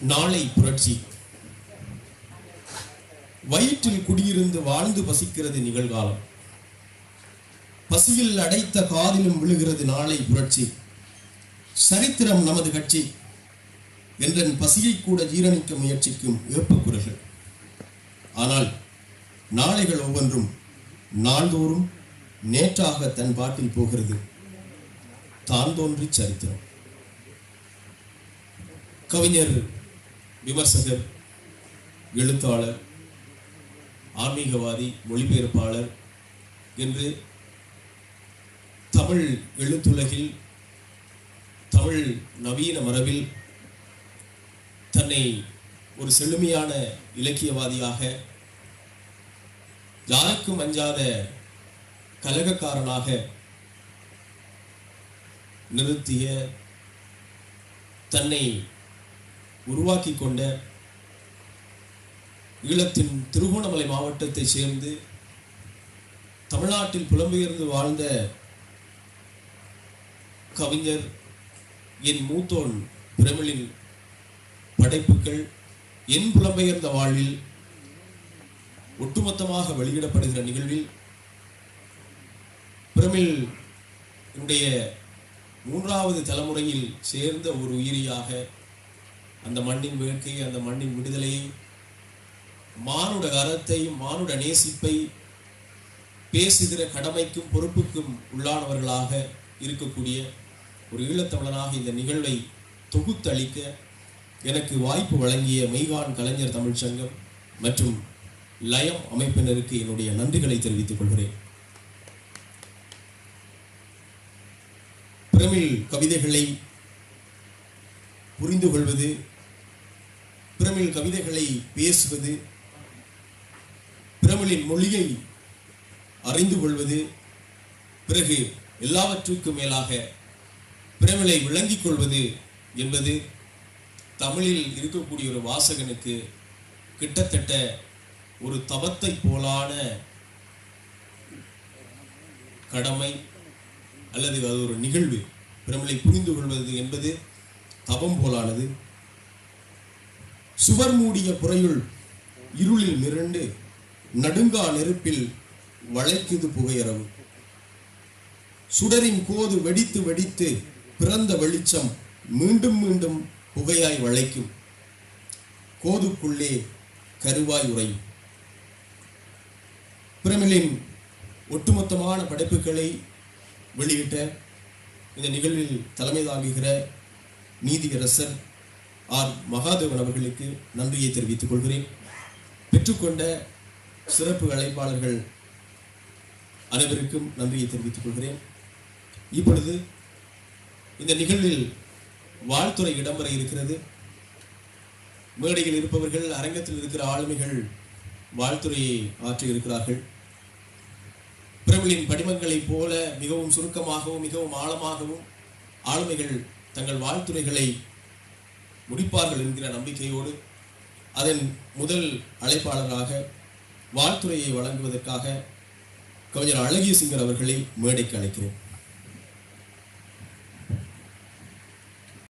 நாளை புரட்சி வயிற்றில் குடியிருந்து வாழ்ந்து பசிக்கிறது நிகழ்காலம் பசியில் அடைத்த காதிலும் விழுகிறது நாளை புரட்சி சரித்திரம் நமது கட்சி என்றன் பசியை கூட ஜீரணிக்க முயற்சிக்கும் ஏற்பக்குறர்கள் ஆனால் நாளைகள் ஒவ்வொன்றும் நாள்தோறும் நேற்றாக தன் பாட்டில் போகிறது தான் தோன்றி சரித்திரம் கவிஞர் விமர்சகர் எழுத்தாளர் ஆன்மீகவாதி மொழிபெயர்ப்பாளர் என்று தமிழ் எழுத்துலகில் தமிழ் நவீன மரபில் தன்னை ஒரு செழுமையான இலக்கியவாதியாக யாருக்கும் அஞ்சாத கலகக்காரனாக நிறுத்திய தன்னை உருவாக்கி கொண்ட ஈழத்தின் திருகோணமலை மாவட்டத்தை சேர்ந்து தமிழ்நாட்டில் புலம்பெயர்ந்து வாழ்ந்த கவிஞர் என் மூத்தோன் பிரமிழின் படைப்புகள் என் புலம்பெயர்ந்த வாழ்வில் ஒட்டுமொத்தமாக வெளியிடப்படுகிற நிகழ்வில் பிரமிழ் என்னுடைய மூன்றாவது தலைமுறையில் சேர்ந்த ஒரு உயிரியாக அந்த மண்ணின் வேட்கை அந்த மண்ணின் விடுதலையை மானுட கரத்தை மானுட நேசிப்பை பேசுகிற கடமைக்கும் பொறுப்புக்கும் உள்ளானவர்களாக இருக்கக்கூடிய ஒரு ஈழத்தமிழனாக இந்த நிகழ்வை தொகுத்தளிக்க எனக்கு வாய்ப்பு வழங்கிய மெய்கான் கலைஞர் தமிழ்ச் சங்கம் மற்றும் லயம் அமைப்பினருக்கு என்னுடைய நன்றிகளை தெரிவித்துக் கொள்கிறேன் பிரமிழ் கவிதைகளை புரிந்து கொள்வது பிரமிழ் கவிதைகளை பேசுவது பிரமிழின் மொழியை அறிந்து கொள்வது பிறகு எல்லாவற்றுக்கும் மேலாக பிரமிழை விளங்கிக் கொள்வது என்பது தமிழில் இருக்கக்கூடிய ஒரு வாசகனுக்கு கிட்டத்தட்ட ஒரு தவத்தை போலான கடமை அல்லது அது ஒரு நிகழ்வு பிரமிழை புரிந்து கொள்வது என்பது தவம் போலானது சுவர் மூடிய புறையுள் இருளில் மிரண்டு நடுங்கா நெருப்பில் வளைக்குது புகையரவு சுடரின் கோது வெடித்து வெடித்து பிறந்த வெளிச்சம் மீண்டும் மீண்டும் புகையாய் வளைக்கும் கோதுக்குள்ளே கருவாய் உறையும் பிரமிழின் ஒட்டுமொத்தமான படைப்புகளை வெளியிட்ட இந்த நிகழ்வில் தலைமை தாங்குகிற நீதியரசர் ஆர் மகாதேவன் அவர்களுக்கு நன்றியை தெரிவித்துக் கொள்கிறேன் பெற்றுக்கொண்ட சிறப்பு அழைப்பாளர்கள் அனைவருக்கும் நன்றியை தெரிவித்துக் கொள்கிறேன் இப்பொழுது இந்த நிகழ்வில் வாழ்த்துறை இடம்பெற இருக்கிறது மேடையில் இருப்பவர்கள் அரங்கத்தில் இருக்கிற ஆளுமைகள் வாழ்த்துறையை ஆற்றி இருக்கிறார்கள் பிரபலின் படிமங்களைப் போல மிகவும் சுருக்கமாகவும் மிகவும் ஆழமாகவும் ஆளுமைகள் தங்கள் வாழ்த்துறைகளை முடிப்பார்கள் என்கிற நம்பிக்கையோடு அதன் முதல் அழைப்பாளராக வாழ்த்துறையை வழங்குவதற்காக கவிஞர் அழகிய சிங்கர் அவர்களை மேடைக்கு அழைக்கிறேன்